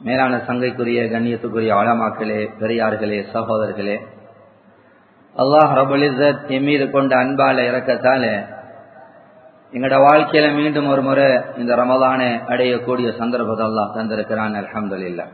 மேலான சங்கைக்குரிய கண்ணியத்துக்குரிய ஆழமாக்களே பெரியார்களே சகோதரர்களே அல்லாஹ் ரபுலிசத் என் மீது கொண்ட அன்பால இறக்கத்தால எங்களோட வாழ்க்கையில மீண்டும் ஒரு முறை இந்த ரமதான அடையக்கூடிய சந்தர்ப்பத்தை அல்லாஹ் தந்திருக்கிறான் அலமதுல்லா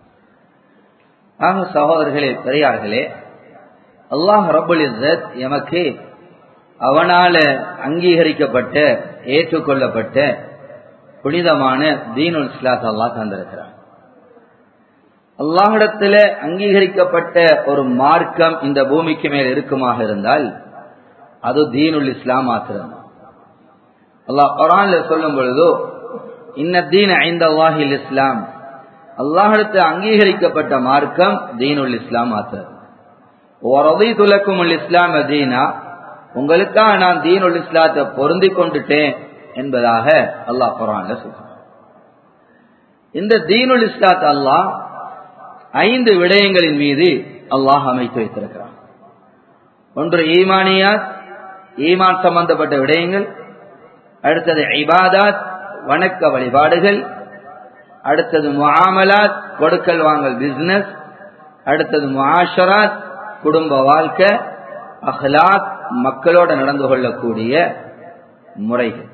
ஆக சகோதரர்களே பெரியார்களே அல்லாஹ் ரபுல் இசத் எமக்கு அவனால அங்கீகரிக்கப்பட்ட ஏற்றுக்கொள்ளப்பட்ட புனிதமான தீனுல் இஸ்லாத் அல்லாஹ் தந்திருக்கிறான் அல்லாஹிடத்துல அங்கீகரிக்கப்பட்ட ஒரு மார்க்கம் இந்த பூமிக்கு மேல் இருக்குமாக இருந்தால் அது தீனுல் இஸ்லாம் மாத்திரம் அல்லாஹ் குரான்ல சொல்லும் பொழுதோ இன்ன தீன் ஐந்த அல்லாஹில் இஸ்லாம் அல்லாஹிடத்தில் அங்கீகரிக்கப்பட்ட மார்க்கம் தீனுல் இஸ்லாம் மாத்திரம் ஒரதை துலக்கும் இஸ்லாம் தீனா உங்களுக்காக நான் தீனுல் இஸ்லாத்தை பொருந்தி கொண்டுட்டேன் என்பதாக அல்லாஹ் குரான்ல சொல்றான் இந்த தீனுல் இஸ்லாத் அல்லாஹ் ஐந்து விடயங்களின் மீது அல்லாஹ் அமைத்து வைத்திருக்கிறான் ஒன்று ஈமானியாத் ஈமான் சம்பந்தப்பட்ட விடயங்கள் அடுத்தது ஐபாதாத் வணக்க வழிபாடுகள் அடுத்தது முஆமலாத் கொடுக்கல் வாங்கல் பிசினஸ் அடுத்தது முஆஷராத் குடும்ப வாழ்க்கை அஹ்லாத் மக்களோட நடந்து கொள்ளக்கூடிய முறைகள்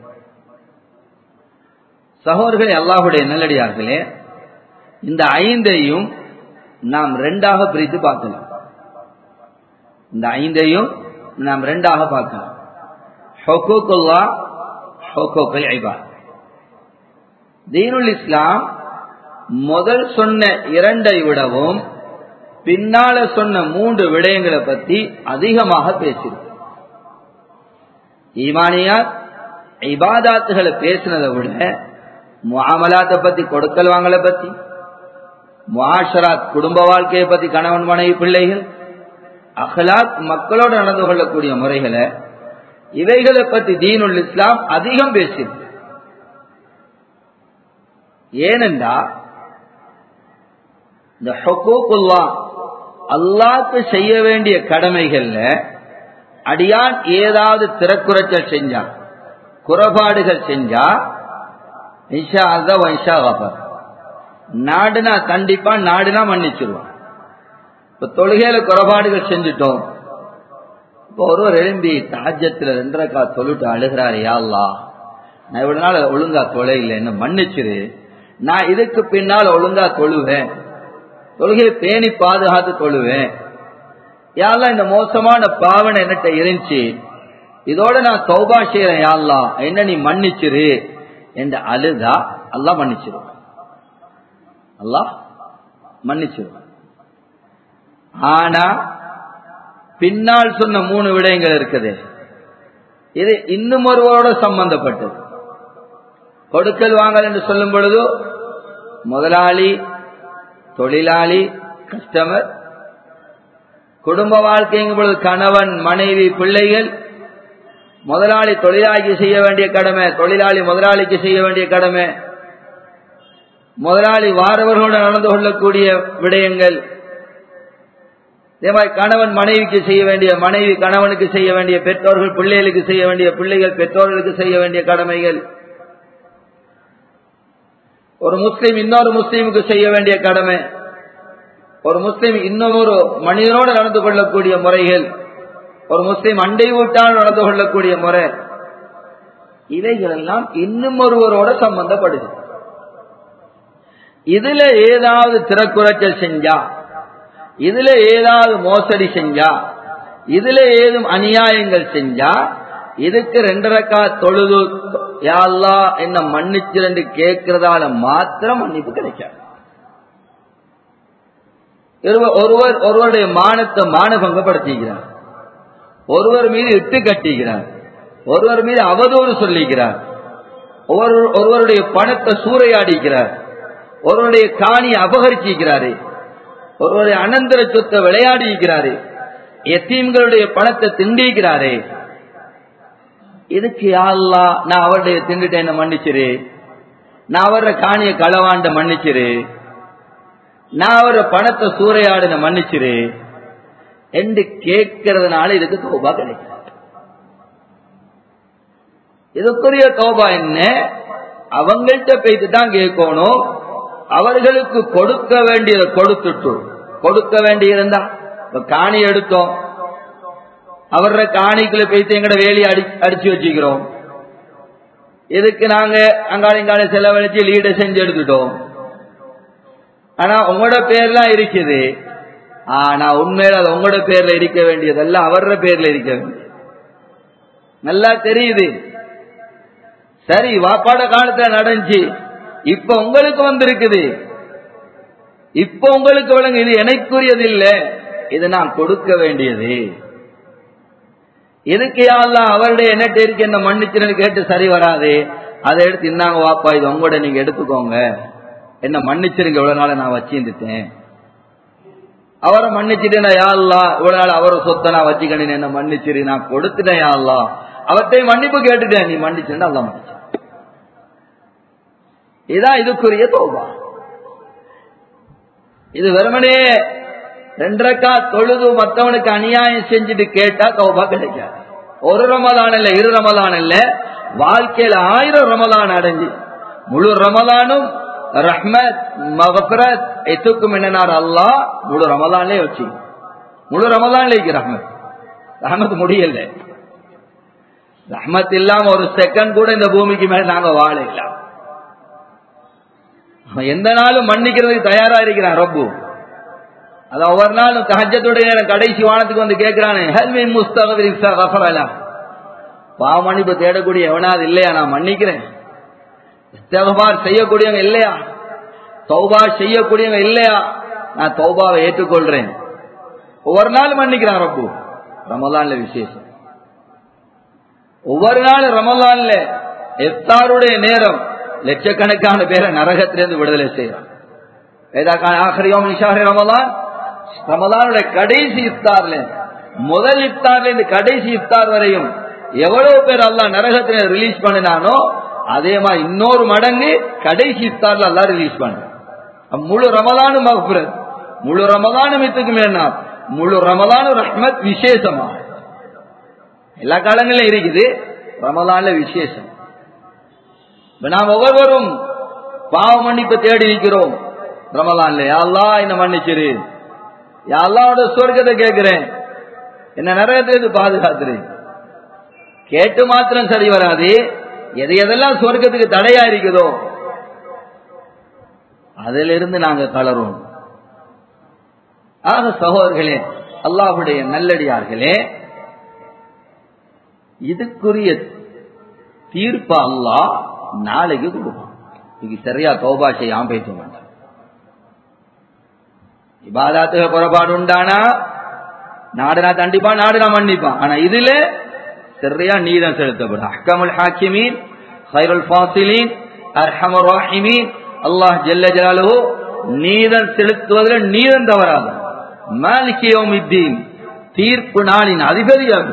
சகோதரர்களே அல்லாஹுடைய நல்லடியார்களே இந்த ஐந்தையும் நாம் ரெண்டாக பிரித்து பார்க்கலாம் இந்த ஐந்தையும் நாம் ரெண்டாக பார்க்கலாம் ஹொக்கூக்குல்லா ஹொக்கூக்கல் ஐபாத் தீனுல் இஸ்லாம் முதல் சொன்ன இரண்டை விடவும் பின்னால சொன்ன மூன்று விடயங்களை பத்தி அதிகமாக பேசியிருக்கு ஈமானியாத் இபாதாத்துகளை பேசினதை விட முகாமலாத்தை பத்தி கொடுக்கல் வாங்கலை பத்தி முஆஷராத் குடும்ப வாழ்க்கையை பத்தி கணவன் மனைவி பிள்ளைகள் அஹ்லாத் மக்களோடு நடந்து கொள்ளக்கூடிய முறைகளை இவைகளை பத்தி தீனுல் இஸ்லாம் அதிகம் பேசியிருக்கு ஏனென்றா இந்த ஹொக்கூக்குல்லா அல்லாக்கு செய்ய வேண்டிய கடமைகள்ல அடியான் ஏதாவது திறக்குறைச்சல் செஞ்சா குறைபாடுகள் செஞ்சா இஷா அத வைஷா கபர் நாடுனா கண்டிப்பா நாடுனா மன்னிச்சிருவான் இப்ப தொழுகையில குறைபாடுகள் செஞ்சுட்டோம் இப்போ ஒருவர் எழும்பி தாஜத்துல ரெண்டரைக்கா தொழுட்டு அழுகிறாரு யாழ்லா நான் இவ்வளவு நாள் ஒழுங்கா தொலை இல்லை என்ன மன்னிச்சிரு நான் இதுக்கு பின்னால் ஒழுங்கா தொழுவேன் தொழுகையை பேணி பாதுகாத்து தொழுவேன் யாழ்லா இந்த மோசமான பாவனை என்னட்ட இருந்துச்சு இதோட நான் சௌபா செய்யறேன் யாழ்லா என்ன நீ மன்னிச்சிரு என்று அழுதா அல்லா மன்னிச்சிருவான் அல்லாஹ் மன்னிச்சிருவான் ஆனா பின்னால் சொன்ன மூணு விடயங்கள் இருக்குது இது இன்னும் ஒருவரோட சம்பந்தப்பட்டது கொடுக்கல் வாங்கல் என்று சொல்லும் பொழுது முதலாளி தொழிலாளி கஸ்டமர் குடும்ப வாழ்க்கைங்கும் பொழுது கணவன் மனைவி பிள்ளைகள் முதலாளி தொழிலாளிக்கு செய்ய வேண்டிய கடமை தொழிலாளி முதலாளிக்கு செய்ய வேண்டிய கடமை முதலாளி வாரவர்களோடு நடந்து கொள்ளக்கூடிய விடயங்கள் இதே மாதிரி கணவன் மனைவிக்கு செய்ய வேண்டிய மனைவி கணவனுக்கு செய்ய வேண்டிய பெற்றோர்கள் பிள்ளைகளுக்கு செய்ய வேண்டிய பிள்ளைகள் பெற்றோர்களுக்கு செய்ய வேண்டிய கடமைகள் ஒரு முஸ்லீம் இன்னொரு முஸ்லீமுக்கு செய்ய வேண்டிய கடமை ஒரு முஸ்லீம் இன்னொரு மனிதனோடு நடந்து கொள்ளக்கூடிய முறைகள் ஒரு முஸ்லீம் அண்டை வீட்டால் நடந்து கொள்ளக்கூடிய முறை இவைகள் எல்லாம் இன்னும் ஒருவரோட சம்பந்தப்படுது இதுல ஏதாவது திறக்குறைச்சல் செஞ்சா இதுல ஏதாவது மோசடி செஞ்சா இதுல ஏதும் அநியாயங்கள் செஞ்சா இதுக்கு ரெண்டரைக்கா தொழுது யாழ்லா என்ன மன்னிச்சிரண்டு கேட்கறதால மாத்திரம் மன்னிப்பு கிடைக்காது ஒருவர் ஒருவருடைய மானத்தை மானபங்கப்படுத்திக்கிறார் ஒருவர் மீது இட்டு கட்டுகிறார் ஒருவர் மீது அவதூறு சொல்லுகிறார் ஒருவருடைய பணத்தை சூறையாடிக்கிறார் ஒருவருடைய காணியை அபகரிச்சிருக்கிறாரு ஒருவருடைய அனந்தர சொத்தை விளையாடி இருக்கிறாரு எத்தீம்களுடைய பணத்தை திண்டிக்கிறாரே இதுக்கு யாழ்லா நான் அவருடைய திண்டுட்டேன் என்ன மன்னிச்சிரு நான் அவர காணிய களவாண்ட மன்னிச்சிரு நான் அவர பணத்தை சூறையாடுன மன்னிச்சிரு என்று கேட்கறதுனால இதுக்கு தோபா கிடைக்கும் இதுக்குரிய தோபா என்ன அவங்கள்ட்ட போயிட்டு தான் கேட்கணும் அவர்களுக்கு கொடுக்க வேண்டியதை கொடுத்துட்டு கொடுக்க வேண்டியிருந்தா இப்ப காணி எடுத்தோம் அவர காணிக்குள்ள போயிட்டு எங்கட வேலையை அடி அடிச்சு வச்சுக்கிறோம் இதுக்கு நாங்க அங்காளி இங்காளி செலவழிச்சு லீடை செஞ்சு எடுத்துட்டோம் ஆனா உங்களோட பேர்லாம் இருக்குது ஆனா உண்மையில அது உங்களோட பேர்ல இருக்க வேண்டியதல்ல அவர பேர்ல இருக்க வேண்டியது நல்லா தெரியுது சரி வாப்பாட காலத்துல நடந்துச்சு இப்ப உங்களுக்கு வந்திருக்குது இப்ப உங்களுக்கு விளங்கு இது எனக்குரியது இல்ல இது நான் கொடுக்க வேண்டியது எதுக்கு யாரெல்லாம் அவருடைய என்ன இருக்கு என்ன மன்னிச்சுன்னு கேட்டு சரி வராது அதை எடுத்து இன்னாங்க வாப்பா இது உங்களோட நீங்க எடுத்துக்கோங்க என்ன மன்னிச்சிருங்க இவ்வளவு நாள நான் வச்சிருந்துட்டேன் அவரை மன்னிச்சுட்டு நான் யாழ்லா இவ்வளவு நாள் அவரை சொத்தை நான் வச்சுக்கணும் என்ன மன்னிச்சிரு நான் கொடுத்துட்டேன் யாழ்லா அவர்கிட்ட மன்னிப்பு கேட்டுட்டேன் நீ மன்னிச்சுன்னு அல்ல மன்னிச்சு இதான் இதுக்குரிய தோபா இது வெறுமனே ரெண்டரைக்கா தொழுது மத்தவனுக்கு அநியாயம் செஞ்சுட்டு கேட்டா தௌபா கிடைக்காது ஒரு ரமலான் இல்ல இரு ரமலான் இல்ல வாழ்க்கையில ஆயிரம் ரமலான் அடைஞ்சு முழு ரமலானும் ரஹ்மத் மகபரத் எத்துக்கும் என்னனார் அல்லா முழு ரமலான்லே வச்சு முழு ரமலான்ல இருக்கு ரஹ்மத் ரஹ்மத் முடியல ரஹ்மத் இல்லாம ஒரு செகண்ட் கூட இந்த பூமிக்கு மேல நாங்க வாழ இல்ல எந்த நாளும் மன்னிக்கிறதுக்கு தயாரா இருக்கிறான் ரப்பு அது ஒவ்வொரு நாளும் தஹஜத்துடைய நேரம் கடைசி வானத்துக்கு வந்து கேட்கிறானே ஹல்வி முஸ்தகஃபரலா பாவ மன்னிப்பு தேடக்கூடிய எவனாவது இல்லையா நான் மன்னிக்கிறேன் இஸ்தகபார் செய்யக்கூடியவங்க இல்லையா தௌபா செய்யக்கூடியவங்க இல்லையா நான் தௌபாவை ஏற்றுக்கொள்றேன் ஒவ்வொரு நாளும் மன்னிக்கிறான் ரப்பு ரமலான்ல விசேஷம் ஒவ்வொரு நாள் ரமலான்ல எஃப்தாருடைய நேரம் லட்சக்கணக்கான பேரை நரகத்திலிருந்து விடுதலை செய்யறான் வேதாக்கான ஆசிரியம் நிஷாரி ரமலான் ரமலானுடைய கடைசி இஃப்தார்ல முதல் இஃப்தார்ல இருந்து கடைசி இஃப்தார் வரையும் எவ்வளவு பேர் அல்லா நரகத்தில ரிலீஸ் பண்ணினானோ அதே மாதிரி இன்னொரு மடங்கு கடைசி இஃப்தார்ல அல்லா ரிலீஸ் பண்ண முழு ரமலானும் மகபுரத் முழு ரமலானும் இத்துக்கு மேனா முழு ரமலானும் ரஹ்மத் விசேஷமா எல்லா காலங்களிலும் இருக்குது ரமலான்ல விசேஷம் நாம் ஒவ்வொருவரும் பாவ மன்னிப்பு தேடி இருக்கிறோம் ரமலான்ல யாழ்லா என்ன மன்னிச்சிரு யாழ்லாவோட சொர்க்கத்தை கேட்கிறேன் என்ன நரகத்திலிருந்து பாதுகாத்துறேன் கேட்டு மாத்திரம் சரி வராது எது எதெல்லாம் சொர்க்கத்துக்கு தடையா இருக்குதோ அதிலிருந்து நாங்க கலரும் ஆக சகோதரர்களே அல்லாஹுடைய நல்லடியார்களே இதுக்குரிய தீர்ப்பு அல்லாஹ் நாளைக்கு கொடுப்பான் இது சரியா தௌபா செய்யாம பேச மாட்டான் இபாதாத்துக புறப்பாடு உண்டானா நாடுனா தண்டிப்பான் நாடுனா மன்னிப்பான் ஆனா இதுல சரியா நீதம் செலுத்தப்படும் அஹ்கமுல் ஹாக்கிமீன் ஹைருல் ஃபாசிலீன் அர்ஹமர் ராஹிமீன் அல்லாஹ் ஜல்ல ஜலாலுஹு நீதம் செலுத்துவதில் நீதம் தவறாது மாலிகியோமித்தீன் தீர்ப்பு நாளின் அதிபதியாகும்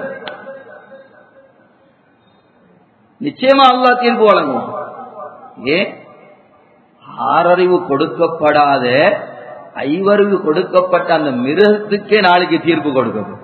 நிச்சயமா அல்லாஹ் தீர்ப்பு வழங்குவான் ஏன் ஆறறிவு கொடுக்கப்படாத ஐவறிவு கொடுக்கப்பட்ட அந்த மிருகத்துக்கே நாளைக்கு தீர்ப்பு கொடுக்கப்படும்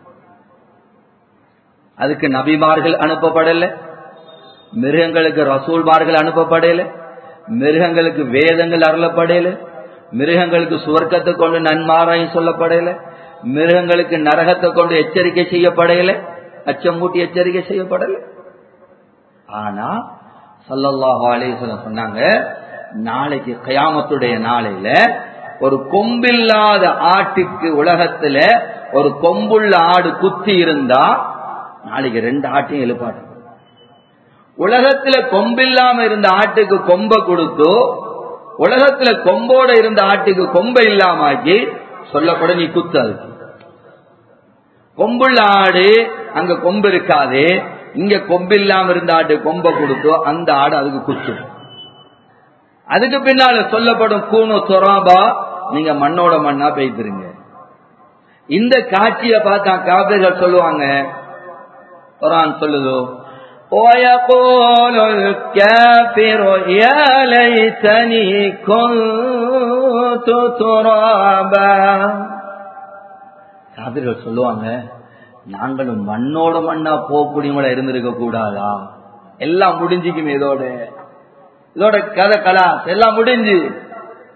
அதுக்கு நபிமார்கள் அனுப்பப்படல மிருகங்களுக்கு ரசூல்மார்கள் அனுப்பப்படல மிருகங்களுக்கு வேதங்கள் அருளப்படல மிருகங்களுக்கு சுவர்க்கத்தை கொண்டு நன்மாராயம் சொல்லப்படல மிருகங்களுக்கு நரகத்தை கொண்டு எச்சரிக்கை செய்யப்படல அச்சம் மூட்டி எச்சரிக்கை செய்யப்படல ஆனா சல்லல்லாஹு அலைஹி சொன்னாங்க நாளைக்கு கயாமத்துடைய நாளையில ஒரு கொம்பில்லாத ஆட்டுக்கு உலகத்துல ஒரு கொம்புள்ள ஆடு குத்தி இருந்தா நாளைக்கு ரெண்டு ஆட்டையும் எழுப்பாட்டு உலகத்துல கொம்பில்லாம இருந்த ஆட்டுக்கு கொம்ப கொடுத்து உலகத்துல கொம்போட இருந்த ஆட்டுக்கு கொம்ப இல்லாம ஆக்கி சொல்லப்பட நீ குத்து அதுக்கு கொம்புள்ள ஆடு அங்க கொம்பு இருக்காது இங்க கொம்பு இல்லாம இருந்த ஆட்டு கொம்ப கொடுத்தோ அந்த ஆடு அதுக்கு குத்து அதுக்கு பின்னால சொல்லப்படும் கூணு தொராபா நீங்க மண்ணோட மண்ணா பெய்திருங்க இந்த காட்சியை பார்த்தா காபிர்கள் சொல்லுவாங்க குரான் சொல்லுதோ ويقول الكافر يا ليتني كنت ترابا காபிர்கள் சொல்லுவாங்க நாங்களும் மண்ணோட மண்ணா போகக்கூடியவங்களா இருந்திருக்க கூடாதா எல்லாம் முடிஞ்சுக்கும் இதோட இதோட கதை கலா எல்லாம் முடிஞ்சு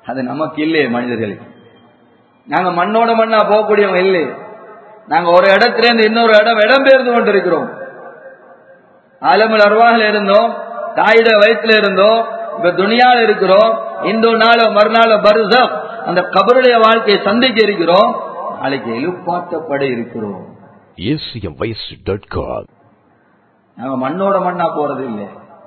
அது நமக்கு இல்லையே மனிதர்களுக்கு நாங்க மண்ணோட மண்ணா போகக்கூடியவங்க இல்லையே நாங்க ஒரு இடத்துல இருந்து இன்னொரு இடம் இடம்பெயர்ந்து கொண்டிருக்கிறோம் ஆலமுல் அருவாகில் இருந்தோம் தாயிட வயிற்றுல இருந்தோம் இப்ப துணியால இருக்கிறோம் இந்த நாளோ மறுநாளோ பருசம் அந்த கபருடைய வாழ்க்கையை சந்திக்க இருக்கிறோம் நாளைக்கு எழுப்பாட்டப்பட இருக்கிறோம் acmvoice.com. நாங்க மண்ணோட மண்ணா போறது இல்லை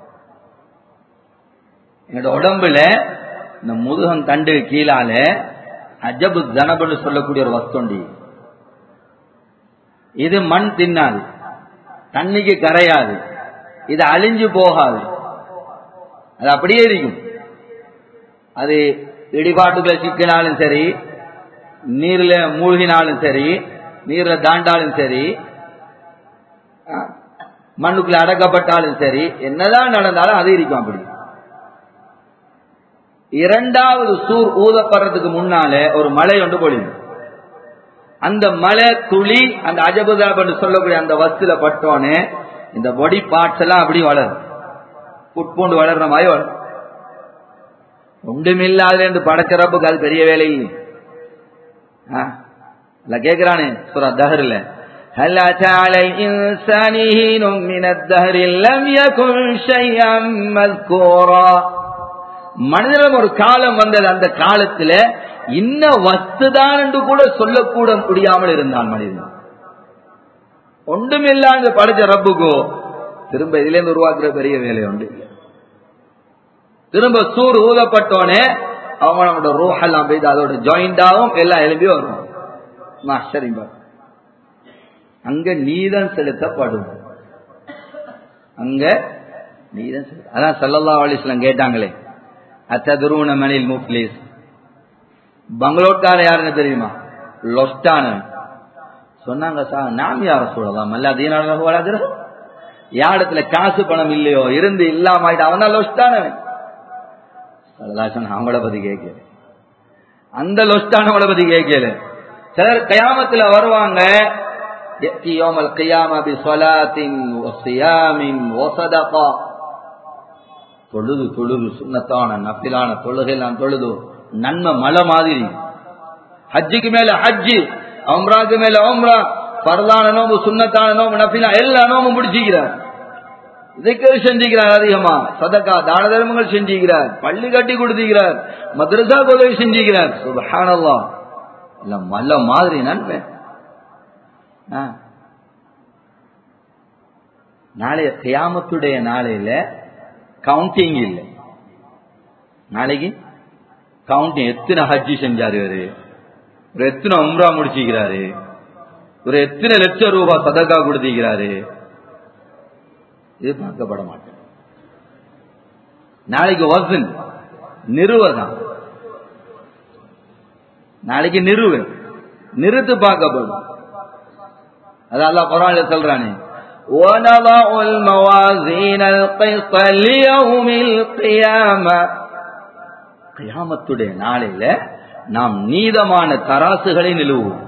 எங்களோட உடம்புல இந்த முதுகம் தண்டு கீழால அஜபு ஜனபுன்னு சொல்லக்கூடிய ஒரு வஸ்துண்டி இது மண் தின்னாது தண்ணிக்கு கரையாது இது அழிஞ்சு போகாது அது அப்படியே இருக்கும் அது இடிபாட்டுக்குள்ள சிக்கினாலும் சரி நீர்ல மூழ்கினாலும் சரி நீர்ல தாண்டாலும் சரி அஹ், மண்ணுக்குள்ள அடக்கப்பட்டாலும் சரி என்னதான் நடந்தாலும் அது இருக்கும் அப்படி இரண்டாவது சூர் ஊதப்படுறதுக்கு முன்னாலே ஒரு மழை ஒன்று பொழியும் அந்த மழை துளி அந்த அஜபுதாப் என்று சொல்லக்கூடிய அந்த வஸ்துல பட்டோனே இந்த பொடி பார்ட்ஸ் எல்லாம் அப்படி வளரும் புட்பூண்டு வளர்ற மாதிரி வளரும் ஒன்றுமில்லாத என்று படைச்சரப்புக்கு அது பெரிய வேலை இல்லை ஆ, இல்ல கேக்குறானே சுரா தஹர்ல هل أتى على الإنسان حين من الدهر لم يكن شيئا مذكورا மனிதனும் ஒரு காலம் வந்தது அந்த காலத்துல இன்ன வஸ்துதான் என்று கூட சொல்லக்கூட முடியாமல் இருந்தான் மனிதன் ஒன்றுமில்லாங்க படைச்ச ரப்புக்கோ திரும்ப இதுல இருந்து உருவாக்குற பெரிய வேலை உண்டு இல்ல. திரும்ப சூர் ஊதப்பட்டோனே அவங்க நம்மளோட ரூஹெல்லாம் போய் அதோட ஜாயிண்டாவும் எல்லாம் எழுப்பி வரும் ஆச்சரியம் பாரு. அங்க நீதம் செலுத்தப்படும் அங்க நீதம் செலுத்த அதான் சல்லல்லா அலிஸ்லாம் கேட்டாங்களே அத்ததுருவன மணில் முப்ளீஸ் பங்களோட்கார யாருன்னு தெரியுமா லொஸ்டான சொன்னாங்க சார் நாம் யார சொல்லலாம் அல்ல தீனான வளர்க்கிற யாரிடத்துல காசு பணம் இல்லையோ இருந்து இல்லாம ஆயிட்டு அவன் தான் லொஸ்டானவன் அதெல்லாம் சொன்ன அவங்கள பத்தி கேட்கல அந்த லொஸ்டானவங்கள பத்தி கேட்கல சிலர் கயாமத்துல வருவாங்க يأتي يوم القيامة بصلاة وصيام وصدقة தொழுது தொழுது சுண்ணத்தான நப்பிலான தொழுகைலாம் தொழுது நன்மை மலை மாதிரி ஹஜ்ஜுக்கு மேல ஹஜ்ஜு அம்ராக்கு மேல அம்ரா பரதான நோம்பு சுண்ணத்தான நோம்பு நப்பிலா எல்லா நோம்பும் முடிச்சுக்கிறார் இதுக்கு செஞ்சுக்கிறார் அதிகமா சதக்கா தான தர்மங்கள் செஞ்சுக்கிறார் பள்ளி கட்டி கொடுத்துக்கிறார் மദ്രസா உதவி செஞ்சுக்கிறார் சுபஹானல்லாஹ் எல்லாம் மல்ல மாதிரி நன்மை ஆ. நாளைய கியாமத்துடைய நாளையில கவுண்டிங் இல்லை நாளைக்கு கவுண்டிங் எத்தனை ஹஜ்ஜி செஞ்சாரு இவரு ஒரு எத்தனை உம்ரா முடிச்சுக்கிறாரு ஒரு எத்தனை லட்சம் ரூபாய் சதக்கா கொடுத்திருக்கிறாரு இது பார்க்கப்பட மாட்டேன் நாளைக்கு வசன் நிறுவதான் நாளைக்கு நிறுவ நிறுத்து பார்க்கப்படும் அது அல்லாஹ் குரான்ல சொல்றானே وَنَضَعُ الْمَوَازِينَ الْقِسْطَ لِيَوْمِ الْقِيَامَةِ கியாமத்துடைய நாளையில நாம் நீதமான தராசுகளை நிலுவோம்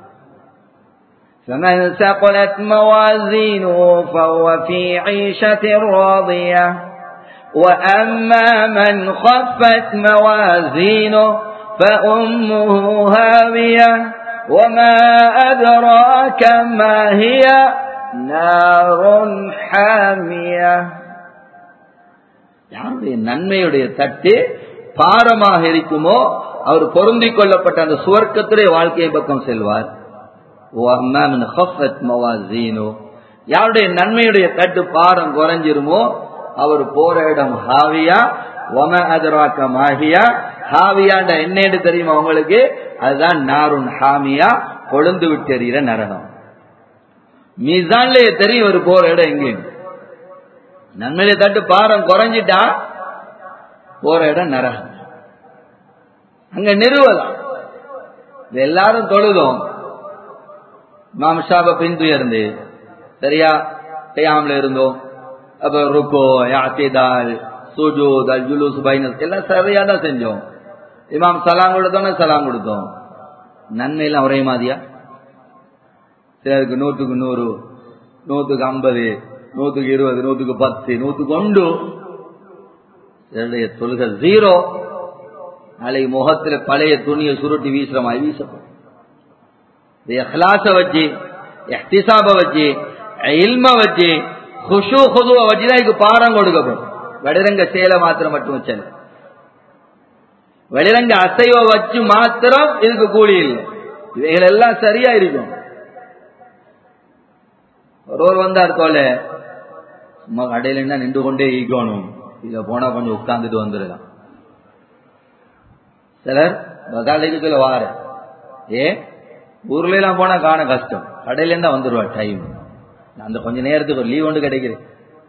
فمن ثقلت موازينه فهو في عيشة راضية وأما من خفت موازينه فأمه هاوية وما أدراك ما هي نار حامية யாருடைய நன்மையுடைய தட்டு பாரமாக இருக்குமோ அவர் பொருந்திக் கொள்ளப்பட்ட அந்த சுவர்க்கத்துடைய வாழ்க்கையை பக்கம் செல்வார் وَأَمَّا مَنْ خَفَّتْ مَوَازِينُهُ யாருடைய நன்மையுடைய தட்டு பாரம் குறைஞ்சிருமோ அவர் போற இடம் ஹாவியா வம அதராக்க மாஹியா ஹாவியாண்ட என்னன்னு தெரியுமா உங்களுக்கு அதுதான் நாருன் ஹாமியா கொழுந்து விட்டு எறிகிற நரகம் மீசான்லயே தெரியும் ஒரு போற இடம் எங்க நன்மையில தட்டு பாரம் குறைஞ்சிட்டா போற இடம் நரகம் அங்க நிறுவலாம் இது எல்லாரும் தொழுதும் மாம்ஷாப பின்துயர்ந்து சரியா கையாமல இருந்தோம் அப்ப ருக்கோ யாத்திதால் சுஜூத் அல் ஜுலூஸ் பைனஸ் எல்லாம் சரியா தான் செஞ்சோம் இமாம் சலாம் கொடுத்தோம்னா சலாம் கொடுத்தோம் நன்மை எல்லாம் ஒரே மாதிரியா சிலருக்கு நூற்றுக்கு நூறு நூற்றுக்கு ஐம்பது நூற்றுக்கு இருபது நூற்றுக்கு பத்து நூற்றுக்கு ஒன்று சிலருடைய தொழுகை ஜீரோ நாளைக்கு முகத்துல பழைய துணியை சுருட்டி வீசுற மாதிரி வீசப்படும் இந்த இஹ்லாச வச்சு எஹ்திசாப வச்சு இல்ம வச்சு குஷு குதுவ வச்சுதான் இதுக்கு பாடம் கொடுக்கப்படும் வெளிரங்க செயலை மாத்திரம் மட்டும் வச்சல வெளிரங்க அசைவ வச்சு மாத்திரம் இதுக்கு கூலி இல்லை இவைகள் எல்லாம் சரியா இருக்கும் ஒருவர் வந்தார் தோல சும்மா கடையில என்ன நின்று கொண்டே ஈக்கணும் இத போனா கொஞ்சம் உட்கார்ந்துட்டு வந்துடலாம் சிலர் பகால இதுக்குள்ள வார ஏ ஊர்ல எல்லாம் போனா காண கஷ்டம் கடையில இருந்தா வந்துருவா டைம் அந்த கொஞ்ச நேரத்துக்கு ஒரு லீவ் ஒன்று கிடைக்குது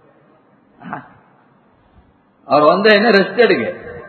அவர் வந்து என்ன ரெஸ்ட் எடுக்க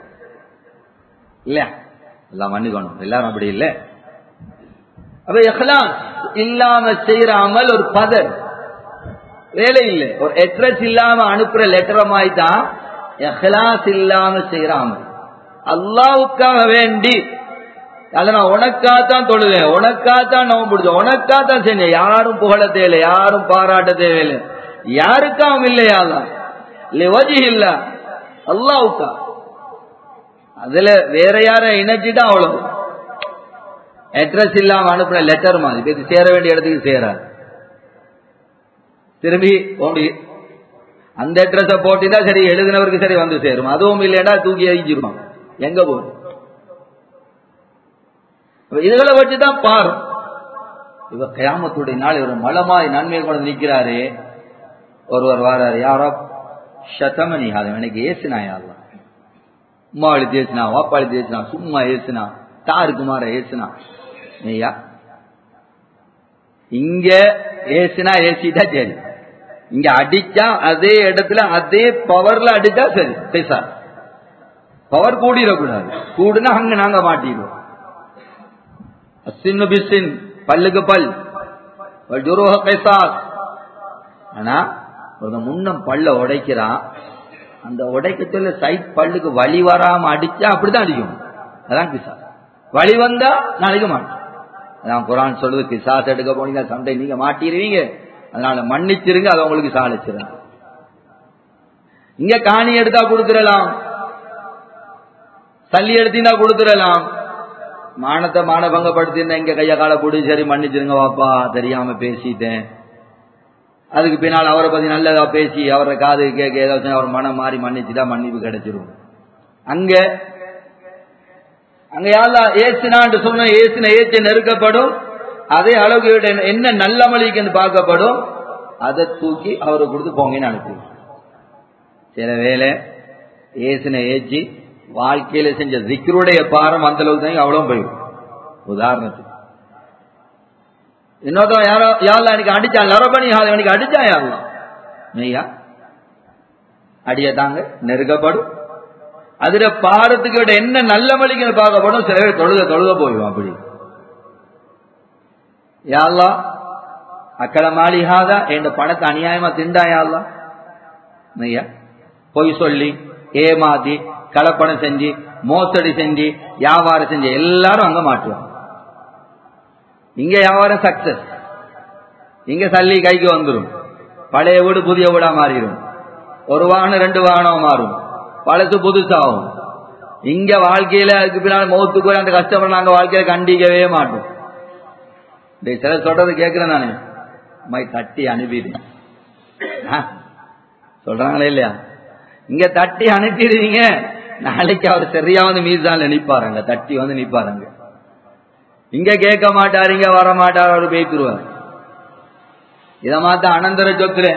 இல்ல எல்லாம் மன்னிக்கணும் எல்லாரும் அப்படி இல்ல அப்ப எஹ்லாஸ் இல்லாம செய்யற அமல் ஒரு பதர் வேலை இல்லை ஒரு அட்ரஸ் இல்லாம அனுப்புற லெட்டர் மாதிரி தான் எஹ்லாஸ் இல்லாம செய்யற அமல் அல்லாவுக்காக வேண்டி அதை நான் உனக்காத்தான் தொழுவேன் உனக்காத்தான் நோம்பு பிடிச்சேன் உனக்காத்தான் செஞ்சேன் யாரும் புகழ தேவையில்லை யாரும் பாராட்ட தேவையில்லை யாருக்காவும் இல்லையா வஜி இல்ல அல்லாவுக்கா அதுல வேற யார இணைச்சிட்டா அவ்வளவு அட்ரஸ் இல்லாம அனுப்புன லெட்டர் மாதிரி இது சேர வேண்டிய இடத்துக்கு சேராது திரும்பி உங்க அந்த அட்ரஸ போட்டுட்டா சரி எழுதினவருக்கு சரி வந்து சேரும் அதுவும் இல்லைன்னா தூக்கி எரிஞ்சிருவான் எங்க போகும் இதுகளை வச்சுதான் பாரு இவ கயாமத்துடைய நாள் இவர் மலமாய் நன்மையை கொண்டு நிற்கிறாரு ஒருவர் வாராரு யாரோ சதமணி அதை எனக்கு ஏசுனா யாரெல்லாம் உமா அழுத்தி ஏசுனா வாப்பா அழுத்தி ஏசுனா சும்மா ஏசுனா தாருக்கு மாற ஏசுனா ஐயா இங்க ஏசுனா ஏசிட்டா சரி இங்க அடிச்சா அதே இடத்துல அதே பவர்ல அடிச்சா சரி பேசா பவர் கூடிடக்கூடாது கூடுனா அங்க நாங்க மாட்டிடுவோம் அசின்னு பிசின் பல்லுக்கு பல் ஜுரோக கைசாஸ் ஆனா ஒரு முன்னம் பல்ல உடைக்கிறான் அந்த உடைக்கத்துல சைட் பல்லுக்கு வலி வராம அடிச்சா அப்படித்தான் அடிக்கும் அதான் கிசாஸ் வழி வந்தா நாளைக்கு மாட்டோம் அதான் குரான் சொல்லுது கிசாஸ் எடுக்க போனீங்க சண்டை நீங்க மாட்டிடுவீங்க அதனால மன்னிச்சிருங்க அதை உங்களுக்கு சாலிச்சிருங்க இங்க காணி எடுத்தா கொடுத்துடலாம் சல்லி எடுத்தீங்கன்னா கொடுத்துடலாம் மானத்தை மானபங்கப்படுத்திருந்தேன் இங்க கைய கால போட்டு சரி மன்னிச்சிருங்க வாப்பா தெரியாம பேசிட்டேன் அதுக்கு பின்னால் அவரை பத்தி நல்லதா பேசி அவரை காது கேட்க ஏதாச்சும் அவர் மனம் மாறி மன்னிச்சுட்டா மன்னிப்பு கிடைச்சிரும் அங்க அங்க யாரா ஏசினான்னு சொன்ன ஏசின ஏச்சு நெருக்கப்படும் அதே அளவுக்கு என்ன நல்ல மொழிக்குன்னு பார்க்கப்படும் அதை தூக்கி அவரை கொடுத்து போங்கன்னு அனுப்பி சில வேலை ஏசின ஏச்சி வாழ்க்கையில செஞ்ச திக்ருடைய பாரம் அந்த அளவுக்கு தான் அவ்வளவு போயிடும் உதாரணத்துக்கு இன்னொருத்தன் யாரோ யாரெல்லாம் எனக்கு அடிச்சான் லரபணி எனக்கு அடிச்சா யாரெல்லாம் மெய்யா அடிய தாங்க நெருக்கப்படும் அதுல பாரத்துக்கு விட என்ன நல்ல மளிகை பார்க்கப்படும் சில பேர் தொழுக தொழுக போயிடும் அப்படி யாழ்லா அக்கட மாளிகாதா என் பணத்தை அநியாயமா திண்டா யாழ்லா மெய்யா பொய் சொல்லி ஏமாத்தி கலப்படம் செஞ்சு மோசடி செஞ்சு வியாபாரம் செஞ்சு எல்லாரும் அங்க மாட்டுவாங்க இங்க வியாபாரம் சக்சஸ் இங்க சல்லி கைக்கு வந்துடும் பழைய வீடு புதிய வீடா மாறிடும் ஒரு வாகனம் ரெண்டு வாகனம் மாறும் பழசு புதுசாகும் இங்க வாழ்க்கையில அதுக்கு பின்னால் மௌத்துக்கு அந்த கஷ்டப்பட நாங்க வாழ்க்கையில கண்டிக்கவே மாட்டோம் சில சொல்றது கேட்கிறேன் நானு மை தட்டி அனுப்பிடு சொல்றாங்களே இல்லையா இங்க தட்டி அனுப்பிடுவீங்க நாளைக்கு அவர் சரியா வந்து மீசான்ல நிப்பாருங்க தட்டி வந்து நிப்பாருங்க இங்க கேட்க மாட்டாரு இங்க வர மாட்டார் அவர் பேத்துருவார் இத மாத்த அனந்தர சொத்துல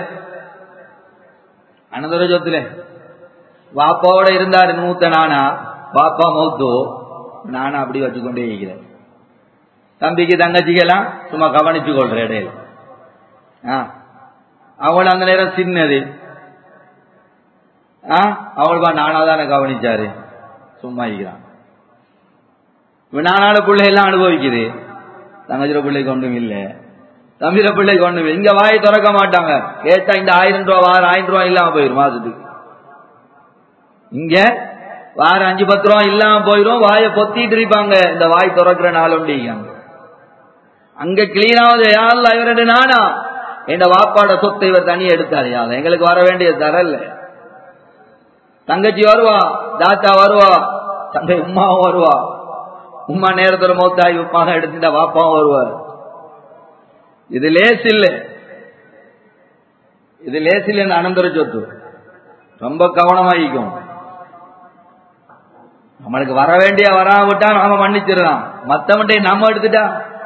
அனந்தர சொத்துல பாப்பாவோட இருந்தாரு மூத்த நானா பாப்பா மௌத்தோ நானா அப்படி வச்சுக்கொண்டே இருக்கிறேன் தம்பிக்கு தங்கச்சிக்கெல்லாம் சும்மா கவனிச்சு கொள்ற இடையில அவள் அந்த நேரம் சின்னது அவள் பா நானா தானே கவனிச்சாரு சும்மா இருக்கிறான் நானால பிள்ளை எல்லாம் அனுபவிக்குது தங்கச்சிர பிள்ளைக்கு ஒன்றும் இல்ல தம்பிர பிள்ளைக்கு ஒன்றும் இல்லை இங்க வாயை திறக்க மாட்டாங்க கேட்டா இந்த ஆயிரம் ரூபா வாரம் ஆயிரம் ரூபாய் இல்லாம போயிடும் மாசத்துக்கு இங்க வாரம் அஞ்சு பத்து ரூபா இல்லாம போயிடும் வாயை பொத்திட்டு இருப்பாங்க இந்த வாய் திறக்கிற நாள் ஒண்டிங்க அங்க கிளீனாவது யாரில் இவரது நானா என் வாப்பாட சொத்தை இவர் தனியா எடுத்தாரு யாரும் எங்களுக்கு வர வேண்டிய தரல தங்கச்சி வருவா தாத்தா வருவா தந்தை உமாவும் வருவா உமா நேரத்துல மௌத்தாகி உப்பாக எடுத்துட்டா வாப்பாவும் வருவார் இது லேஸ் இல்ல இது லேஸ் இல்லைன்னு அனந்தர சொத்து ரொம்ப கவனமாயிக்கும் நம்மளுக்கு வர வேண்டிய வராம விட்டா நாம மன்னிச்சிடலாம் மத்தவன்டே நம்ம எடுத்துட்டா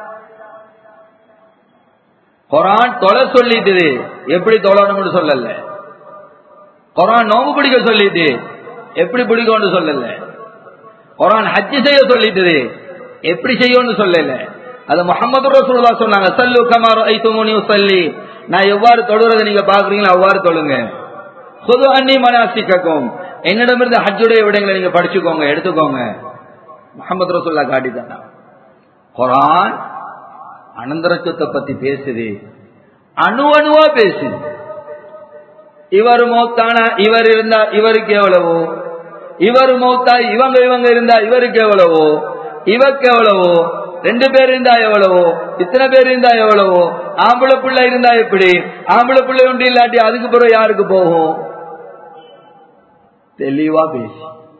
குரான் தொலை சொல்லிட்டு எப்படி தொழணும்னு சொல்லல குரான் நோம்பு பிடிக்க சொல்லிட்டு எப்படி பிடிக்கும்னு சொல்லல குரான் ஹஜ்ஜி செய்ய சொல்லிட்டு எப்படி செய்யும்னு சொல்லல அது முகமது ரசூல்லா சொன்னாங்க சல்லு கமார் ஐத்துமுனி சல்லி நான் எவ்வாறு தொழுறதை நீங்க பாக்குறீங்களோ அவ்வாறு தொழுங்க பொது அன்னி மனாசிக்கும் என்னிடமிருந்து ஹஜ்ஜுடைய விடங்களை நீங்க படிச்சுக்கோங்க எடுத்துக்கோங்க முகமது ரசூல்லா காட்டித்தானா குரான் அனந்தர சொத்தை பத்தி பேசுது அணு அணுவா பேசுது இவர் மௌத்தானா இவர் இருந்தா இவருக்கு எவ்வளவோ இவர் மௌத்தா இவங்க இவங்க இருந்தா இவருக்கு எவ்வளவோ இவருக்கு எவ்வளவோ ரெண்டு பேர் இருந்தா எவ்வளவோ இத்தனை பேர் இருந்தா எவ்வளவோ ஆம்பளை பிள்ளை இருந்தா எப்படி ஆம்பளை பிள்ளை ஒன்று இல்லாட்டி அதுக்கு பிறகு யாருக்கு போகும் தெளிவா பேசி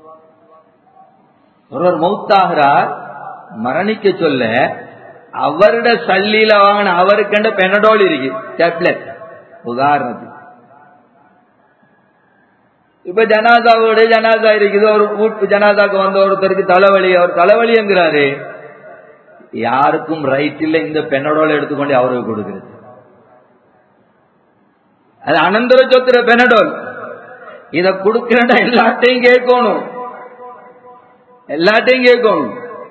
ஒருவர் மௌத்தாகிறார் மரணிக்க சொல்ல அவருட சல்லியில வாங்கின அவருக்கண்ட பெனடோல் இருக்கு டேப்லெட் உதாரணத்துக்கு இப்ப ஜனாதாவோட ஜனாதா இருக்குது ஒரு வீட்டு ஜனாதாக்கு வந்த ஒருத்தருக்கு தலைவலி அவர் தலைவலிங்கிறாரு யாருக்கும் ரைட் இல்ல இந்த பெனடோல் எடுத்துக்கொண்டு அவருக்கு கொடுக்கிறது அது அனந்தர சொத்துற பெனடோல் இத கொடுக்கிறா எல்லாத்தையும் கேட்கணும் எல்லாத்தையும் கேட்கணும்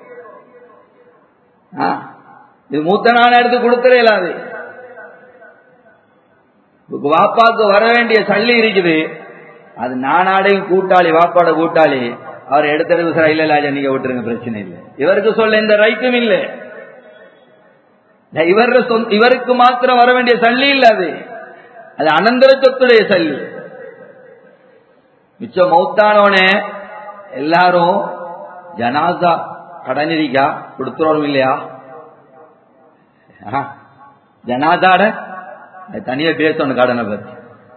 இது மூத்த நாள் எடுத்து கொடுக்கறே இல்லாது வாப்பாக்கு வர வேண்டிய சல்லி இருக்குது அது நானாடையும் கூட்டாளி வாப்பாட கூட்டாளி அவர் எடுத்தது சார் இல்ல இல்ல நீங்க விட்டுருங்க பிரச்சனை இல்லை இவருக்கு சொல்ல எந்த ரைட்டும் இல்லை இவர் இவருக்கு மாத்திரம் வர வேண்டிய சல்லி இல்ல அது அது அனந்தர சொத்துடைய சல்லி மிச்சம் மௌத்தானோனே எல்லாரும் ஜனாசா கடனிரிக்கா கொடுத்துறோம் இல்லையா ஜனாதாட தனியா பேசணும் கடனை பத்தி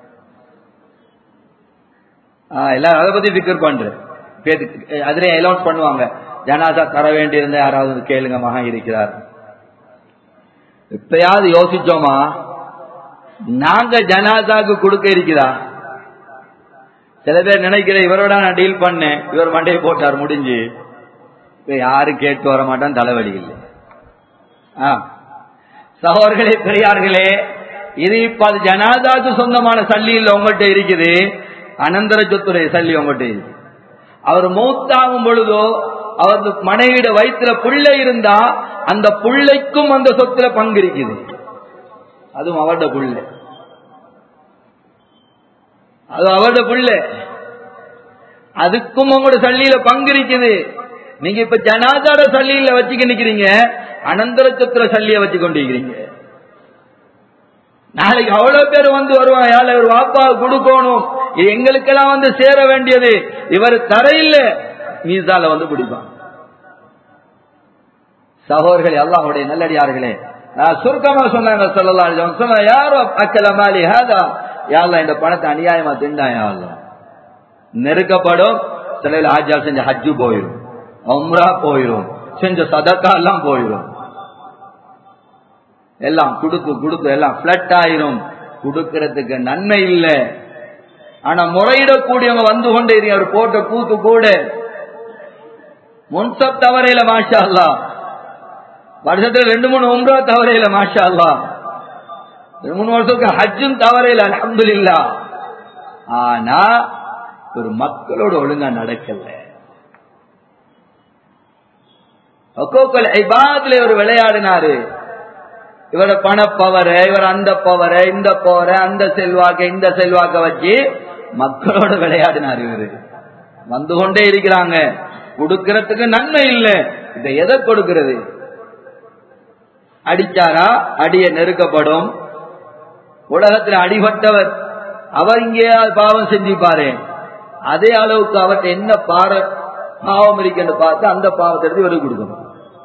எல்லாரும் அதை பத்தி பிக்கர் பண்ற அதுல அலௌன்ஸ் பண்ணுவாங்க ஜனாதா தர வேண்டியிருந்த யாராவது கேளுங்க மகா இருக்கிறார் இப்பயாவது யோசிச்சோமா நாங்க ஜனாதாக்கு கொடுக்க இருக்கிறா சில பேர் நினைக்கிற இவரோட நான் டீல் பண்ணேன் இவர் மண்டையை போட்டார் முடிஞ்சு இப்ப யாரும் கேட்டு வர மாட்டான் தலைவலி இல்லை சகோதர்களே பெரியார்களே இது இப்ப அது ஜனாதாக்கு சொந்தமான சல்லி இல்ல உங்கள்கிட்ட இருக்குது அனந்தர சொத்துடைய சல்லி உங்கள்கிட்ட இருக்கு அவர் மூத்தாகும் பொழுதோ அவர் மனைவிட வயிற்றுல புள்ளை இருந்தா அந்த புள்ளைக்கும் அந்த சொத்துல பங்கு இருக்குது அதுவும் அவரோட புள்ள அது அவரோட புள்ள அதுக்கும் உங்களோட சல்லியில பங்கு இருக்குது நீங்க இப்ப ஜனாதாட சல்லியில வச்சுக்க நிக்கிறீங்க அனந்தர சொத்துல சல்லிய வச்சு கொண்டிருக்கிறீங்க நாளைக்கு அவ்வளவு பேர் வந்து வருவாங்க யாழ ஒரு வாப்பா கொடுக்கணும் இது எங்களுக்கெல்லாம் வந்து சேர வேண்டியது இவர் தரையில்ல மீசால வந்து பிடிப்பான் சகோதரர்களே அல்லாஹுடைய நல்லடியார்களே சுருக்கமா சொன்னாங்க சொல்லலாம் சொன்ன யாரோ அக்கல மாலி ஹாதா யாழ்லா இந்த பணத்தை அநியாயமா திண்டா யாழ்லா நெருக்கப்படும் சில ஆஜா செஞ்ச ஹஜ்ஜு போயிடும் உம்ரா போயிடும் செஞ்ச சதக்கா எல்லாம் போயிடும் எல்லாம் குடுக்கு குடுக்கு எல்லாம் பிளட் ஆயிரும் குடுக்கிறதுக்கு நன்மை இல்லை ஆனா முறையிடக்கூடியவங்க வந்து கொண்டே அவர் போட்ட கூத்து கூட முன்சப் தவறையில மாஷா அல்லா வருஷத்துல ரெண்டு மூணு உம்ரா தவறையில மாஷா அல்லா ரெண்டு மூணு வருஷத்துக்கு ஹஜ்ஜும் தவறையில அலமதுல்லா ஆனா ஒரு மக்களோட ஒழுங்கா நடக்கல ஒக்கோக்கல் ஐபாதுல ஒரு விளையாடினாரு இவர பணப்பவர இவர் அந்த பவர இந்த பவர அந்த செல்வாக்க இந்த செல்வாக்க வச்சு மக்களோட விளையாடினார் இவரு வந்து கொண்டே இருக்கிறாங்க கொடுக்கறதுக்கு நன்மை இல்லை இதை எதை கொடுக்கிறது அடிச்சாரா அடிய நெருக்கப்படும் உலகத்தில் அடிபட்டவர் அவர் இங்கே பாவம் செஞ்சுப்பாரு அதே அளவுக்கு அவர்கிட்ட என்ன பார பாவம் இருக்குன்னு பார்த்து அந்த பாவத்தை எடுத்து இவருக்கு கொடுக்கணும்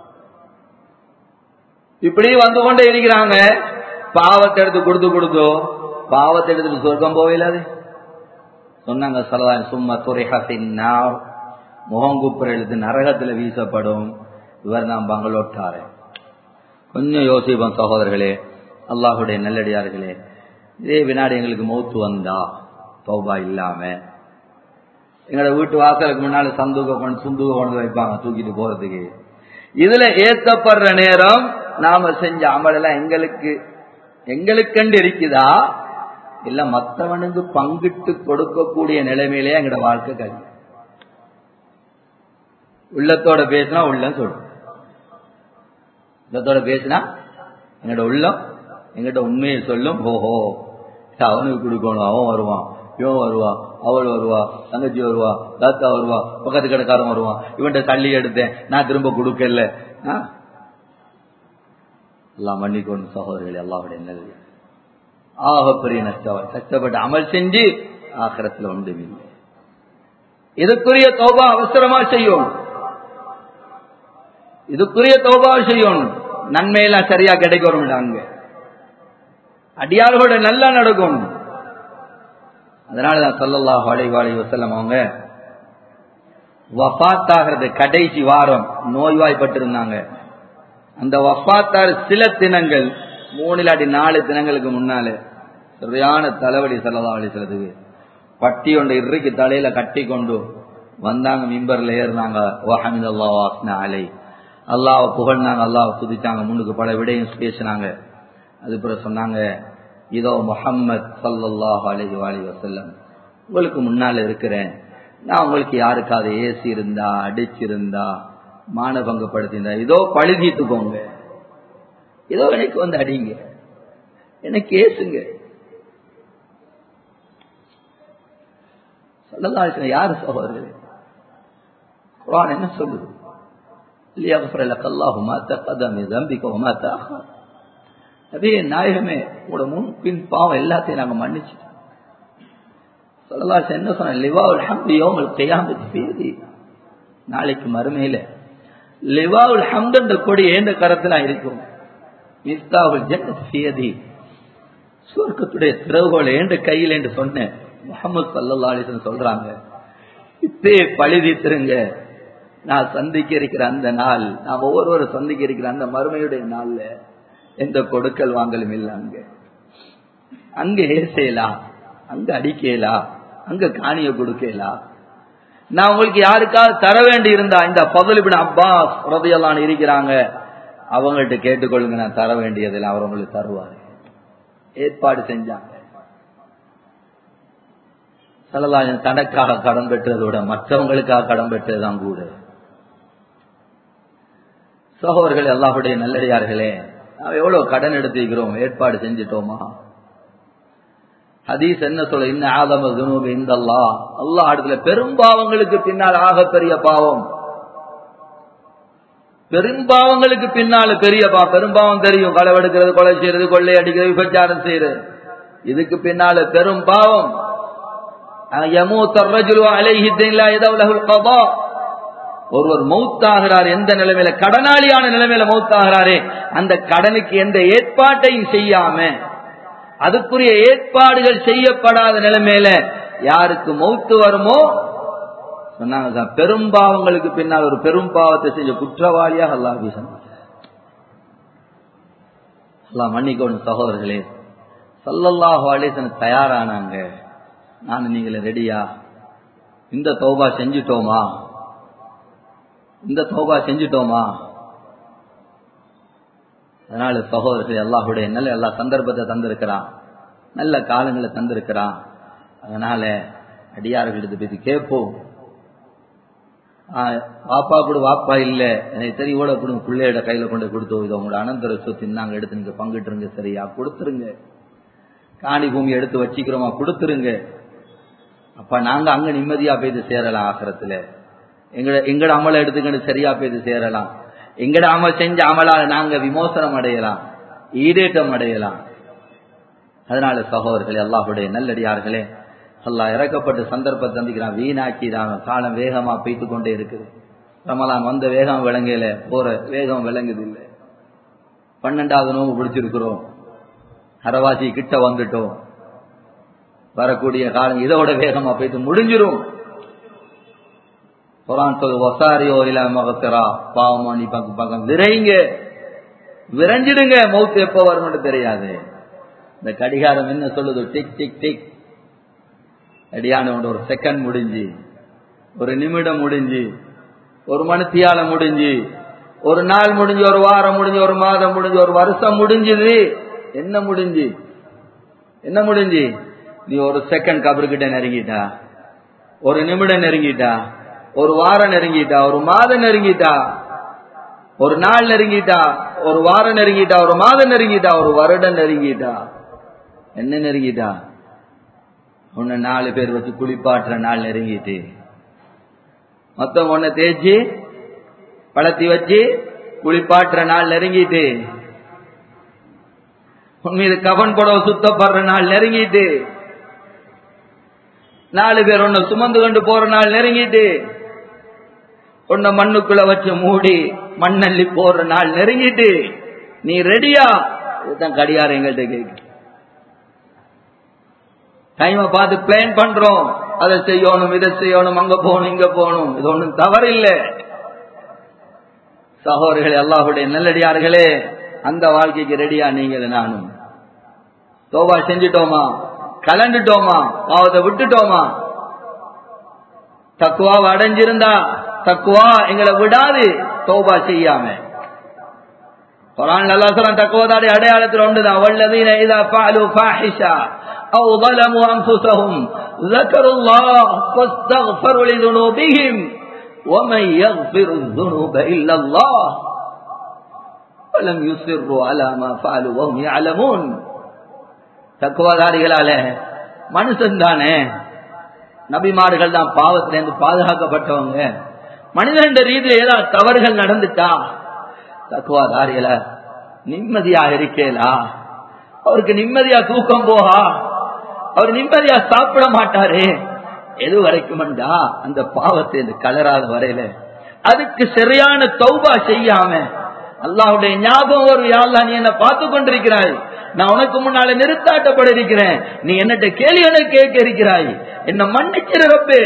இப்படி வந்து கொண்டே இருக்கிறாங்க பாவத்தை எடுத்து கொடுத்து கொடுத்தோ பாவத்தை எடுத்துட்டு சொர்க்கம் போவில்லாது சொன்னாங்க சொல்லலாம் சும்மா துறைஹா முகங்குப்புற எழுத்து நரகத்துல வீசப்படும் இவர் தான் பங்களோட்டாரே கொஞ்சம் யோசிப்போம் சகோதரர்களே அல்லாஹுடைய நல்லடியார்களே இதே வினாடி எங்களுக்கு மௌத்து வந்தா தௌபா இல்லாம எங்களோட வீட்டு வாசலுக்கு முன்னால சந்தூக கொண்டு சுந்தூக கொண்டு வைப்பாங்க தூக்கிட்டு போறதுக்கு இதுல ஏத்தப்படுற நேரம் நாம செஞ்ச அமலெல்லாம் எங்களுக்கு எங்களுக்கண்டு இருக்குதா இல்ல மத்தவனுக்கு பங்கிட்டு கொடுக்கக்கூடிய நிலைமையிலே எங்களோட வாழ்க்கை கல்வி உள்ளத்தோட பேசினா உள்ளம் சொல்லும் உள்ளத்தோட பேசினா எங்களோட உள்ளம் எங்கிட்ட உண்மையை சொல்லும் ஓஹோ அவனுக்கு கொடுக்கணும் அவன் வருவான் இவன் வருவான் அவள் வருவா தங்கச்சி வருவா தாத்தா வருவா பக்கத்து கடைக்காரன் வருவான் இவன்கிட்ட தள்ளி எடுத்தேன் நான் திரும்ப கொடுக்கல எல்லாம் மன்னிக்கொண்டு சகோதரர்கள் எல்லாருடைய நல்லது ஆக பெரிய நஷ்டம் கஷ்டப்பட்டு அமல் செஞ்சு ஆக்கிரத்தில் ஒன்றுமில்லை இதுக்குரிய தௌபா அவசரமா செய்யும் இதுக்குரிய தௌபா செய்யணும் நன்மையெல்லாம் சரியா கிடைக்கும் அங்க அடியார்களோட நல்லா நடக்கும் அதனாலதான் சொல்லல்லாஹ் அலை வாழி வசல்லம் அவங்க வஃத்தாகிறது கடைசி வாரம் நோய்வாய்ப்பட்டிருந்தாங்க அந்த வஃத்தார் சில தினங்கள் மூணில் அடி நாலு தினங்களுக்கு முன்னால சரியான தலைவலி செல்லதா அலி சிலதுக்கு பட்டி ஒன்று இறுக்கி தலையில கட்டி கொண்டு வந்தாங்க மிம்பர்ல ஏறினாங்க வஹமித் அல்லா வாஸ்னா அலை அல்லாவை புகழ்னாங்க அல்லாவை துதிச்சாங்க முன்னுக்கு பல விடையும் பேசினாங்க அது பிறகு சொன்னாங்க இதோ முகம்மது சல்லாஹ் அலஹி வாலி வசல்லம் உங்களுக்கு முன்னால இருக்கிறேன் நான் உங்களுக்கு யாருக்காவது ஏசி இருந்தா அடிச்சிருந்தா மானபங்கப்படுத்தியிருந்தா இதோ பழி தீர்த்துக்கோங்க இதோ எனக்கு வந்து அடிங்க எனக்கு ஏசுங்க சொல்லலாம் யாரு சகோதரர்களே குரான் என்ன சொல்லுது ليغفر لك الله ما تقدم من ذنبك وما تأخر அதே நாயகமே உங்களோட முன் பின் பாவம் எல்லாத்தையும் நாங்க மன்னிச்சிட்டோம் சொல்லலாம் என்ன சொன்ன லிவாவுல் ஹம்து யோமல் கையாமத்து பேதி நாளைக்கு மறுமையில லிவாவுல் ஹம்துன்ற கொடி ஏந்த கரத்துல இருக்கும் மிஸ்தாவுல் ஜன்னத் ஃபியதி சுவர்க்கத்துடைய திறவுகோல் ஏண்ட கையில் என்று சொன்னேன் முகமது சல்லா அலிசன் சொல்றாங்க இப்பே பழுதித்திருங்க நான் சந்திக்க இருக்கிற அந்த நாள் நான் ஒவ்வொருவரும் சந்திக்க இருக்கிற அந்த மறுமையுடைய நாள்ல எந்த கொடுக்கல் வாங்கலும் இல்லை அங்க அங்க ஏசேலாம் அங்க அடிக்கலா அங்க காணிய கொடுக்கலா நான் உங்களுக்கு யாருக்காவது தர வேண்டி இருந்தா இந்த பதலிபின் அப்பாஸ் ரதையெல்லாம் இருக்கிறாங்க அவங்கள்ட்ட கேட்டுக்கொள்ளுங்க நான் தர வேண்டியதில் அவர் உங்களுக்கு தருவாரு ஏற்பாடு செஞ்சாங்க சலலாஜன் தனக்காக கடன் பெற்றதோட மற்றவங்களுக்காக கடன் பெற்றதுதான் கூட சகோதரர்கள் எல்லாருடைய நல்லடியார்களே நாம் எவ்வளவு கடன் எடுத்துக்கிறோம் ஏற்பாடு செஞ்சிட்டோமா ஹதீஸ் என்ன சொல்ல இன்ன ஆதம துனூபி இந்த அல்லா அல்லா இடத்துல பெரும்பாவங்களுக்கு பின்னால் ஆக பெரிய பாவம் பெரும்பாவங்களுக்கு பின்னால பெரிய பா பெரும்பாவம் தெரியும் களவெடுக்கிறது கொலை செய்யறது கொள்ளை அடிக்கிறது விபச்சாரம் செய்யறது இதுக்கு பின்னால பெரும் பாவம் ஒருவர் மௌத்தாகிறார் எந்த நிலைமையில கடனாளியான நிலைமையில மௌத்தாகிறாரே அந்த கடனுக்கு எந்த ஏற்பாட்டையும் செய்யாம அதுக்குரிய ஏற்பாடுகள் செய்யப்படாத நிலைமையில யாருக்கு மௌத்து வருமோ சொன்னாங்க பெரும்பாவங்களுக்கு பின்னால் ஒரு பெரும் பாவத்தை செஞ்ச குற்றவாளியாக அல்லாஹி அல்லா மன்னிக்கணும் சகோதரர்களே சல்லல்லாஹு அலேசன் தயாரானாங்க நான் நீங்கள ரெடியா இந்த தௌபா செஞ்சிட்டோமா இந்த தௌபா செஞ்சிட்டோமா அதனால சகோதரர்கள் அல்லாஹுடைய நல்ல எல்லா சந்தர்ப்பத்தை தந்திருக்கிறான் நல்ல காலங்களை தந்திருக்கிறான் அதனால அடியார்களிடத்தை பத்தி கேட்போம் வாப்பா கூட வாப்பா இல்ல எனக்கு தெரியும் இவ்வளவு கூட பிள்ளையோட கையில கொண்டு கொடுத்து இது உங்களோட அனந்தர சொத்து நாங்க எடுத்து நீங்க பங்கிட்டுருங்க சரியா கொடுத்துருங்க காணி பூமி எடுத்து வச்சுக்கிறோமா கொடுத்துருங்க அப்ப நாங்க அங்க நிம்மதியா போய் சேரலாம் ஆசிரத்துல எங்கட எங்கட அமலை எடுத்துக்கிட்டு சரியா போய் சேரலாம் எங்கட அமல் செஞ்ச அமலால நாங்க விமோசனம் அடையலாம் ஈடேற்றம் அடையலாம் அதனால சகோதரர்களே அல்லாஹுடைய நல்லடியார்களே அல்லா இறக்கப்பட்ட சந்தர்ப்பத்தை சந்திக்கிறான் வீணாக்கிறாங்க காலம் வேகமா பெய்த்து கொண்டே இருக்குது ரமலான் வந்த வேகம் விளங்கல போற வேகம் விளங்குது இல்லை பன்னெண்டாவது நோம்பு பிடிச்சிருக்கிறோம் அரவாசி கிட்ட வந்துட்டோம் வரக்கூடிய காலம் இதோட வேகமா போயிட்டு முடிஞ்சிரும் குரான் சொல் ஒசாரியோ இல்ல மகத்தரா பாவமானி பக்கம் பக்கம் விரைங்க விரைஞ்சிடுங்க மௌத்து எப்போ வரும்னு தெரியாது இந்த கடிகாரம் என்ன சொல்லுது டிக் டிக் டிக் அடியான ஒரு செகண்ட் முடிஞ்சு ஒரு நிமிடம் முடிஞ்சு ஒரு மணித்தியால முடிஞ்சு ஒரு நாள் முடிஞ்சு ஒரு வாரம் முடிஞ்சு ஒரு மாதம் முடிஞ்சு ஒரு வருஷம் முடிஞ்சது என்ன முடிஞ்சு என்ன முடிஞ்சு நீ ஒரு செகண்ட் கபருக்கிட்ட நெருங்கிட்டா ஒரு நிமிடம் நெருங்கிட்டா ஒரு வாரம் நெருங்கிட்டா ஒரு மாதம் நெருங்கிட்டா ஒரு நாள் நெருங்கிட்டா ஒரு வாரம் நெருங்கிட்டா ஒரு மாதம் நெருங்கிட்டா ஒரு வருடம் நெருங்கிட்டா என்ன நெருங்கிட்டா உன்னை நாலு பேர் வச்சு குளிப்பாட்டுற நாள் நெருங்கிட்டு மொத்தம் ஒன்ன தேய்ச்சி பழத்தி வச்சு குளிப்பாட்டுற நாள் நெருங்கிட்டு உன் மீது கவன் புடவை சுத்தப்படுற நாள் நெருங்கிட்டு நாலு பேர் உன்னை சுமந்து கொண்டு போற நாள் நெருங்கிட்டு உன்னை மண்ணுக்குள்ள வச்சு மூடி மண்ணள்ளி போற நாள் நெருங்கிட்டு நீ ரெடியா இதுதான் கடியாரம் எங்கள்கிட்ட கேட்கு டைமை பார்த்து பிளான் பண்றோம் அதை செய்யணும் இதை செய்யணும் அங்க போகணும் இங்க போகணும் இது ஒண்ணும் தவறு இல்லை சகோதரர்களே அல்லாஹுடைய நல்லடியார்களே அந்த வாழ்க்கைக்கு ரெடியா நீங்கள் நானும் தோபா செஞ்சிட்டோமா கலண்டுட்டோமா பாவத்தை விட்டுட்டோமா தக்குவாவை அடைஞ்சிருந்தா தக்குவா எங்களை விடாது தோபா செய்யாம குரான் நல்லா சொல்ல தக்குவதாடி அடையாளத்தில் ஒன்றுதான் வல்லதீன இதா பாலு ஃபாஹிஷா أو ظلموا أنفسهم ذكروا الله فاستغفروا لذنوبهم ومن يغفر الذنوب إلا الله ولم يصروا على ما فعلوا وهم يعلمون தக்குவாதாரிகளால மனுஷன் தானே நபிமார்கள் தான் பாவத்திலிருந்து பாதுகாக்கப்பட்டவங்க மனிதன் ரீதியில் ஏதாவது தவறுகள் நடந்துட்டா தக்குவாதாரிகள நிம்மதியா இருக்கேலா அவருக்கு நிம்மதியா தூக்கம் போகா அவர் நிம்மதியா சாப்பிட மாட்டாரு எது வரைக்கும்டா அந்த பாவத்தை இந்த கலராத வரையில அதுக்கு சரியான தௌபா செய்யாம அல்லாவுடைய ஞாபகம் ஒரு யாழ்லா நீ என்ன பார்த்து கொண்டிருக்கிறாய் நான் உனக்கு முன்னால நிறுத்தாட்டப்பட இருக்கிறேன் நீ என்னட்ட கேள்வி கேட்க இருக்கிறாய் என்ன மன்னிச்சிருப்பே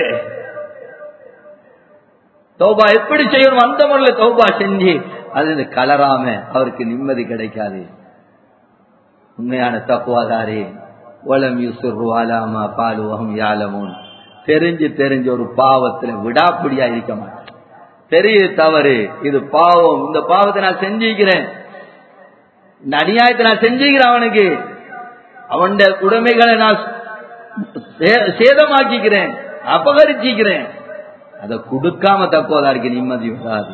தௌபா எப்படி செய்யணும் அந்த முறையில் தௌபா செஞ்சு அது கலராம அவருக்கு நிம்மதி கிடைக்காது உண்மையான தப்புவாதாரி ஒலம் யூசுரு அலாமா பாலுவகம் யாலமுன் தெரிஞ்சு தெரிஞ்ச ஒரு பாவத்துல விடாப்பிடியா இருக்க மாட்டேன் தெரிய தவறு இது பாவம் இந்த பாவத்தை நான் செஞ்சுக்கிறேன் இந்த அநியாயத்தை நான் செஞ்சுக்கிறேன் அவனுக்கு அவன் உடைமைகளை நான் சேதமாக்கிக்கிறேன் அபகரிச்சிக்கிறேன் அதை கொடுக்காம தப்போதாருக்கு நிம்மதி வராது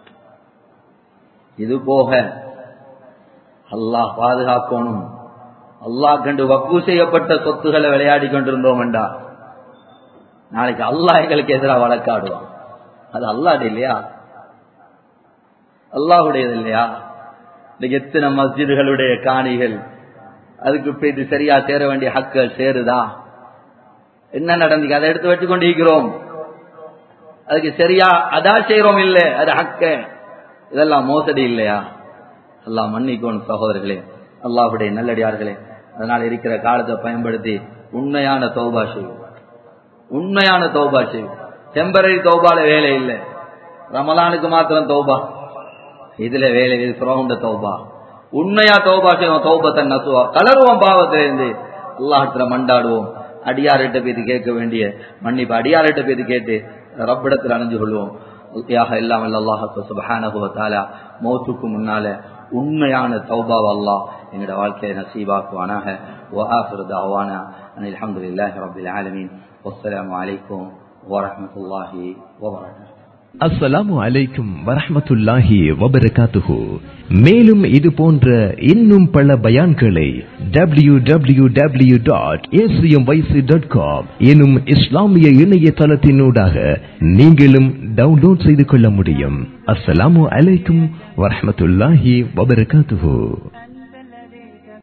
இது போக அல்லாஹ் பாதுகாக்கணும் அல்லாஹ் கண்டு வக்கு செய்யப்பட்ட சொத்துக்களை விளையாடி கொண்டிருந்தோம் என்றா நாளைக்கு அல்லாஹ் எங்களுக்கு எதிராக வழக்காடுவான் அது அல்லாடு இல்லையா அல்லாஹுடையது இல்லையா இன்னைக்கு எத்தனை மஸ்ஜிதுகளுடைய காணிகள் அதுக்கு போயிட்டு சரியா சேர வேண்டிய ஹக்கள் சேருதா என்ன நடந்துக்கு அதை எடுத்து வச்சு கொண்டிருக்கிறோம் அதுக்கு சரியா அதா செய்யறோம் இல்ல அது ஹக்க இதெல்லாம் மோசடி இல்லையா அல்லாஹ் மன்னிக்கணும் சகோதரர்களே அல்லாஹுடைய நல்லடியார்களே அதனால் இருக்கிற காலத்தை பயன்படுத்தி உண்மையான தௌபா செய்யும் உண்மையான தௌபா செய்யும் டெம்பரரி தௌபால வேலை இல்லை ரமலானுக்கு மாத்திரம் தௌபா இதுல வேலை இது சுரவுண்ட தௌபா உண்மையா தௌபா செய்வோம் தௌபத்தை நசுவா கலருவோம் பாவத்திலிருந்து அல்லாஹத்துல மண்டாடுவோம் அடியார்கிட்ட போய் கேட்க வேண்டிய மன்னிப்பு அடியார்கிட்ட போய் கேட்டு ரப்பிடத்தில் அணிஞ்சு கொள்வோம் யாக எல்லாம் அல்லாஹ் சுபஹானஹு தாலா மௌத்துக்கு முன்னால உண்மையான தௌபாவ் அல்லாஹ் எங்களோட வாழ்க்கையை நசீபாக்குவானாக وآخر دعوانا أن الحمد لله رب العالمين والسلام عليكم ورحمة الله وبركاته அஸ்ஸலாமு அலைக்கும் வரஹ்மத்துல்லாஹி வபரகாத்துஹு மேலும் இது போன்ற இன்னும் பல பயான்களை W W W dot dot com எனும் இஸ்லாமிய இணையதளத்தினூடாக நீங்களும் டவுன்லோட் செய்து கொள்ள முடியும் அஸ்ஸலாமு அலைக்கும் வரஹ்மத்துல்லாஹி வபரகாத்துஹு